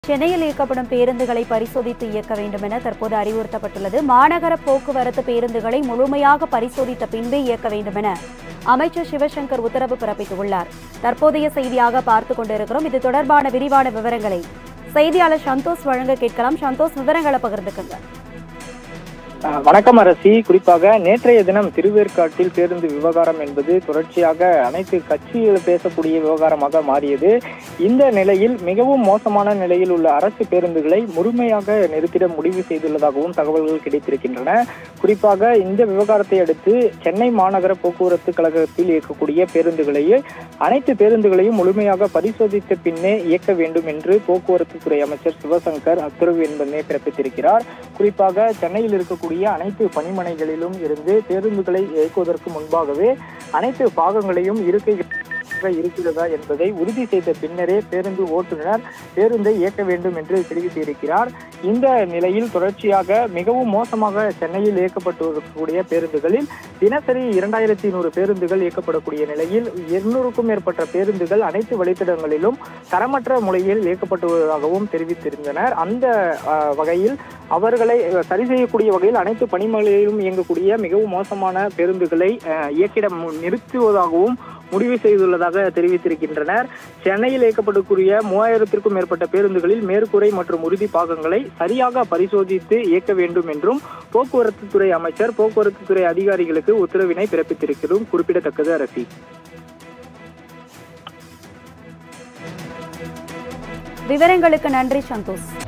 சென்னையில் இயக்கப்படும் பேருந்துகளை பரிசோதித்து இயக்க வேண்டும் என தற்போது அறிவுறுத்தப்பட்டுள்ளது மாநகர போக்குவரத்து பேருந்துகளை முழுமையாக பரிசோதித்த பின்பே இயக்க வேண்டும் என அமைச்சர் சிவசங்கர் உத்தரவு பிறப்பித்துள்ளார் தற்போதைய செய்தியாக பார்த்துக் கொண்டிருக்கிறோம் இது தொடர்பான விரிவான விவரங்களை செய்தியாளர் சந்தோஷ் வழங்க கேட்கலாம் சந்தோஷ் விவரங்களை பகிர்ந்துக்குங்க அஹ் வணக்கம் அரசி குறிப்பாக நேற்றைய தினம் திருவேற்காட்டில் பேருந்து விவகாரம் என்பது தொடர்ச்சியாக அனைத்து கட்சிகள் பேசக்கூடிய விவகாரமாக மாறியது இந்த நிலையில் மிகவும் மோசமான நிலையில் உள்ள அரசு பேருந்துகளை முழுமையாக நிறுத்திட முடிவு செய்துள்ளதாகவும் தகவல்கள் கிடைத்திருக்கின்றன குறிப்பாக இந்த விவகாரத்தை அடுத்து சென்னை மாநகர போக்குவரத்து கழகத்தில் இயக்கக்கூடிய பேருந்துகளையே அனைத்து பேருந்துகளையும் முழுமையாக பரிசோதித்த பின்னே இயக்க வேண்டும் என்று போக்குவரத்து துறை அமைச்சர் சிவசங்கர் உத்தரவு என்பதனை பிறப்பித்திருக்கிறார் குறிப்பாக சென்னையில் இருக்கக்கூடிய அனைத்து பணிமனைகளிலும் இருந்து பேருந்துகளை இயக்குவதற்கு முன்பாகவே அனைத்து பாகங்களையும் இருக்கை இருக்கிறதா என்பதை உறுதி செய்த பின்னரே பேருந்து ஓட்டுநர் பேருந்தை இயக்க வேண்டும் என்று தெரிவித்திருக்கிறார் இந்த நிலையில் தொடர்ச்சியாக மிகவும் மோசமாக சென்னையில் இயக்கப்பட்டு இருக்கக்கூடிய பேருந்துகளில் தினசரி இரண்டாயிரத்தி நூறு பேருந்துகள் இயக்கப்படக்கூடிய நிலையில் இருநூறுக்கும் மேற்பட்ட பேருந்துகள் அனைத்து வழித்தடங்களிலும் தரமற்ற முறையில் இயக்கப்பட்டுள்ளதாகவும் தெரிவித்திருந்தனர் அந்த அஹ், வகையில் அவர்களை அஹ், சரி செய்யக்கூடிய வகையில் அனைத்து பணிமனையிலும் இயங்கக்கூடிய மிகவும் மோசமான பேருந்துகளை அஹ், இயக்கிட மு- நிறுத்துவதாகவும் முடிவு செய்துள்ளதாக தெரிவித்திருக்கின்றனர் சென்னையில் இயக்கப்படக்கூடிய மூவாயிரத்திற்கும் மேற்பட்ட பேருந்துகளில் மேற்கூரை மற்றும் உறுதி பாகங்களை சரியாக பரிசோதித்து இயக்க வேண்டும் என்றும் போக்குவரத்து துறை அமைச்சர் போக்குவரத்து துறை அதிகாரிகளுக்கு உத்தரவினை பிறப்பித்திருக்கிறதும் குறிப்பிடத்தக்கது அரசி விவரங்களுக்கு நன்றி சந்தோஷ்